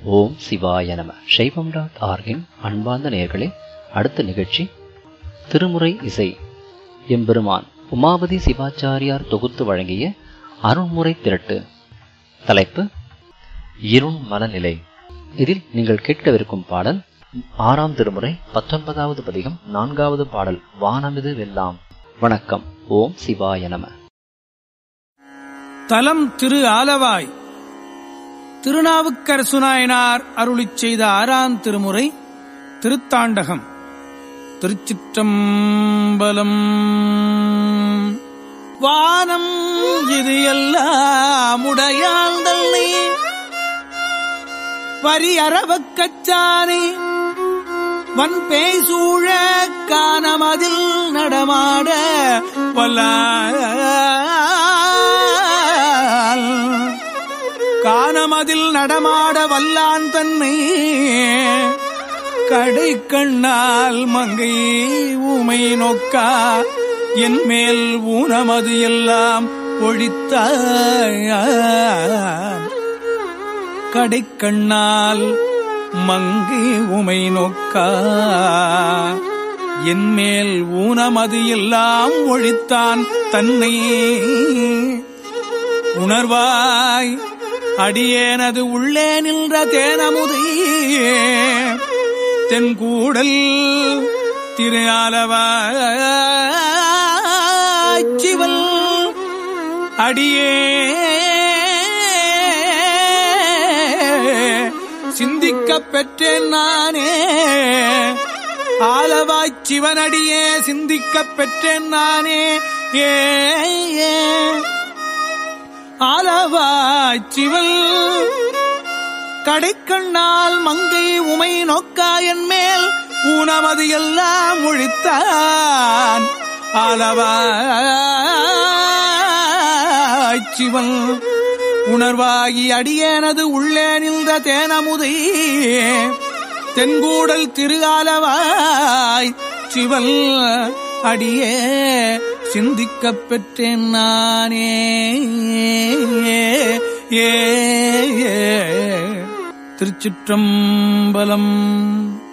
ஓம் சிவாய நம சைவம் டாட் ஆர்கின் அன்பார்ந்த நேயர்களே அடுத்த நிகழ்ச்சி திருமுறை இசை எம்பெருமான் உமாபதி சிவாச்சாரியார் தொகுத்து வழங்கிய அருண்முறை திரட்டு தலைப்பு இருண் மனநிலை இதில் நீங்கள் கேட்கவிருக்கும் பாடல் ஆறாம் திருமுறை பத்தொன்பதாவது பதிகம் நான்காவது பாடல் வானமிது வெல்லாம் வணக்கம் ஓம் சிவாய நம தலம் திரு ஆலவாய் திருநாவுக்கரசு நாயனார் அருளிச் செய்த ஆறாம் திருமுறை திருத்தாண்டகம் திருச்சிற்றம்பலம் வானம் இது எல்லாம் உடையாந்தல்லை வரி அரவக்கச்சானை வன் பேசூழ காணமதில் நடமாட வல்லால் காணமதில் நடமாட வல்லான் தன்னை கடை கண்ணால் மங்கை ஊமை நோக்கா என் மேல் ஊனமது எல்லாம் ஒழித்த கடை கண்ணால் மங்கை உமை நோக்கா என் மேல் ஊனமது எல்லாம் ஒழித்தான் தன்னை உணர்வாய் அடியேனது உள்ளே நின்ற தேனமுதை தென்கூடல் திரு ஆலவாச்சிவல் அடியே சிந்திக்கப் பெற்றேன் நானே ஆலவாய்ச் சிவனடியே சிந்திக்கப் பெற்றேன் நானே ஏ ஏ. ஆலவாய்ச் சிவல் கடைக்கண்ணால் மங்கை உமை நோக்காயன் மேல் ஊனமது எல்லாம் ஒழித்தான் ஆலவாய்ச் சிவன் உணர்வாகி அடியேனது உள்ளே நின்ற தேனமுதை தென்கூடல் திரு ஆலவாய் சிவல் அடியே சிந்திக்கப் பெற்றேன் நானே ஏ ஏ திருச்சிற்றம்பலம்